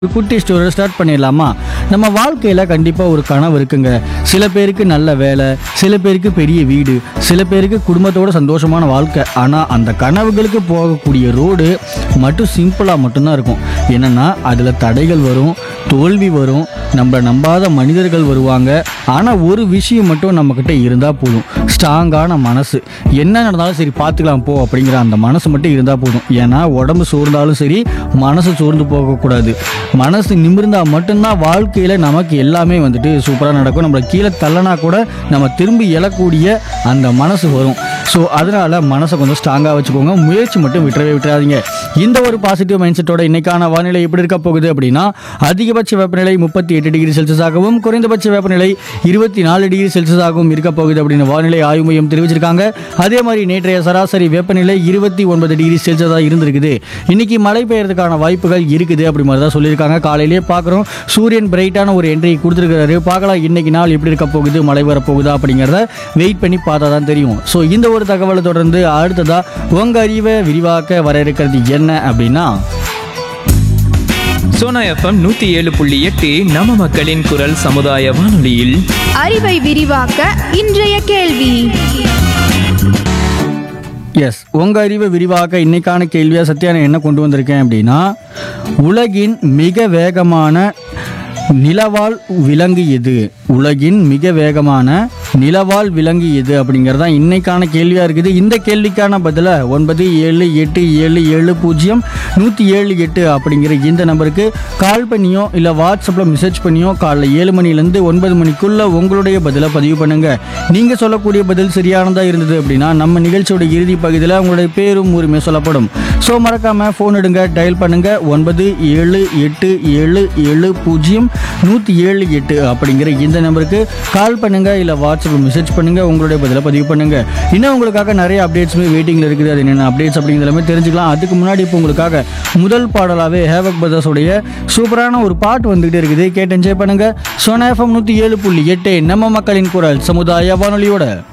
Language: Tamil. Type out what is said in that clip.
ஒரு குட்டி ஸ்டோரி ஸ்டார்ட் பண்ணிடலாமா நம்ம வாழ்க்கையில் கண்டிப்பாக ஒரு கனவு இருக்குங்க சில பேருக்கு நல்ல வேலை சில பேருக்கு பெரிய வீடு சில பேருக்கு குடும்பத்தோட சந்தோஷமான வாழ்க்கை ஆனால் அந்த கனவுகளுக்கு போகக்கூடிய ரோடு மட்டும் சிம்பிளாக மட்டும்தான் இருக்கும் என்னென்னா அதில் தடைகள் வரும் தோல்வி வரும் நம்மளை நம்பாத மனிதர்கள் வருவாங்க ஆனால் ஒரு விஷயம் மட்டும் நம்மக்கிட்ட இருந்தால் போதும் ஸ்ட்ராங்கான மனசு என்ன நடந்தாலும் சரி பார்த்துக்கலாம் போ அப்படிங்கிற அந்த மனசு மட்டும் இருந்தால் போதும் ஏன்னா உடம்பு சோர்ந்தாலும் சரி மனசு சோர்ந்து போகக்கூடாது மனசு நிமிர்ந்தால் மட்டும்தான் வாழ்க்கையில் நமக்கு எல்லாமே வந்துட்டு சூப்பராக நடக்கும் நம்மளை கீழே தள்ளனா கூட நம்ம திரும்பி எழக்கூடிய அந்த மனசு வரும் ஸோ அதனால் மனசை கொஞ்சம் ஸ்ட்ராங்காக வச்சுக்கோங்க முயற்சி மட்டும் விட்டுறவே விட்டுறாதீங்க இந்த ஒரு பாசிட்டிவ் மைண்ட் செட்டோட இன்னைக்கான வானிலை எப்படி இருக்க போகுது அப்படின்னா அதிகபட்ச வெப்பநிலை முப்பத்தி எட்டு டிகிரி செல்சியஸாகவும் குறைந்தபட்ச வெப்பநிலை இருபத்தி நாலு டிகிரி செல்சியஸாகவும் இருக்க போகுது அப்படின்னு வானிலை ஆய்வு மையம் தெரிவிச்சிருக்காங்க அதே மாதிரி நேற்றைய சராசரி வெப்பநிலை இருபத்தி ஒன்பது டிகிரி செல்சியஸாக இருந்திருக்குது இன்னைக்கு மழை பெய்யறதுக்கான வாய்ப்புகள் இருக்குது அப்படி மாதிரி தான் சொல்லியிருக்காங்க காலையிலேயே பார்க்குறோம் சூரியன் பிரைட்டான ஒரு என்ட்ரி கொடுத்துருக்காரு பார்க்கலாம் இன்னைக்கு நாள் எப்படி இருக்க போகுது மழை வரப்போகுதா அப்படிங்கிறத வெயிட் பண்ணி பார்த்தா தான் தெரியும் ஸோ இந்த ஒரு தகவலை தொடர்ந்து அடுத்ததா உங்க அறிவை விரிவாக்க வர இருக்கிறது என்ன அப்படின்னா சோனா எஃப்எம் நூத்தி ஏழு புள்ளி எட்டு நம்ம மக்களின் குரல் சமுதாய வானொலியில் அறிவை விரிவாக்க இன்றைய கேள்வி எஸ் உங்க அறிவை விரிவாக்க இன்னைக்கான கேள்வியா சத்யா நான் என்ன கொண்டு வந்திருக்கேன் அப்படின்னா உலகின் மிக வேகமான நிலவாழ் விலங்கு எது உலகின் மிக வேகமான நிலவாழ் விலங்கு எது அப்படிங்கிறது தான் இன்னைக்கான கேள்வியாக இருக்குது இந்த கேள்விக்கான பதிலை ஒன்பது ஏழு எட்டு ஏழு ஏழு பூஜ்ஜியம் நூற்றி ஏழு எட்டு அப்படிங்கிற இந்த நம்பருக்கு கால் பண்ணியோ இல்லை வாட்ஸ்அப்பில் மெசேஜ் பண்ணியோ காலைல ஏழு மணிலேருந்து ஒன்பது மணிக்குள்ளே உங்களுடைய பதிலை பதிவு பண்ணுங்கள் நீங்கள் சொல்லக்கூடிய பதில் சரியானதாக இருந்தது அப்படின்னா நம்ம நிகழ்ச்சியோட இறுதி பகுதியில் உங்களுடைய பேரும் உரிமை சொல்லப்படும் ஸோ மறக்காமல் ஃபோன் எடுங்க டயல் பண்ணுங்கள் ஒன்பது ஏழு எட்டு ஏழு ஏழு பூஜ்ஜியம் நூற்றி ஏழு எட்டு அப்படிங்கிற இந்த நம்பருக்கு கால் பண்ணுங்கள் இல்லை வாட்ஸ்அப்பில் மெசேஜ் பண்ணுங்கள் உங்களுடைய பதிலை பதிவு பண்ணுங்கள் இன்னும் உங்களுக்காக நிறைய அப்டேட்ஸுமே வெயிட்டிங்கில் இருக்குது அது என்னென்ன அப்டேட்ஸ் அப்படிங்கிற எல்லாமே தெரிஞ்சுக்கலாம் அதுக்கு முன்னாடி இப்போ உங்களுக்காக முதல் பாடலாகவே ஹேவக் பிரதர்ஸோடைய சூப்பரான ஒரு பாட்டு வந்துகிட்டே இருக்குது கேட்டு என்ஜாய் பண்ணுங்கள் சோனா எஃப்எம் நூற்றி ஏழு புள்ளி எட்டு நம்ம மக்களின் குரல் சமுதாய வானொலியோட